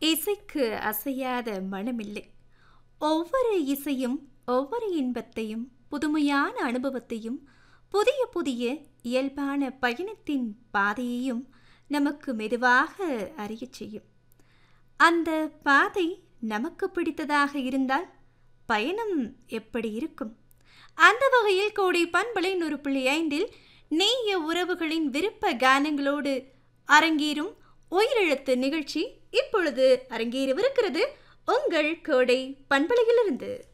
இசைக்கு அசையாத மனமில்லை ஒவ்வொரு இசையும் ஒவ்வொரு இன்பத்தையும் புதுமையான அனுபவத்தையும் புதிய புதிய இயல்பான பயணத்தின் பாதையையும் நமக்கு மெதுவாக அறியச் செய்யும் அந்த பாதை நமக்கு பிடித்ததாக இருந்தால் பயணம் எப்படி இருக்கும் அந்த வகையில் கோடை பண்பலை நூறு புள்ளி ஐந்தில் நேய உறவுகளின் விருப்ப கானங்களோடு அரங்கேறும் உயிரெழுத்து நிகழ்ச்சி இப்பொழுது அரங்கேறவிருக்கிறது உங்கள் கோடை பண்பலையிலிருந்து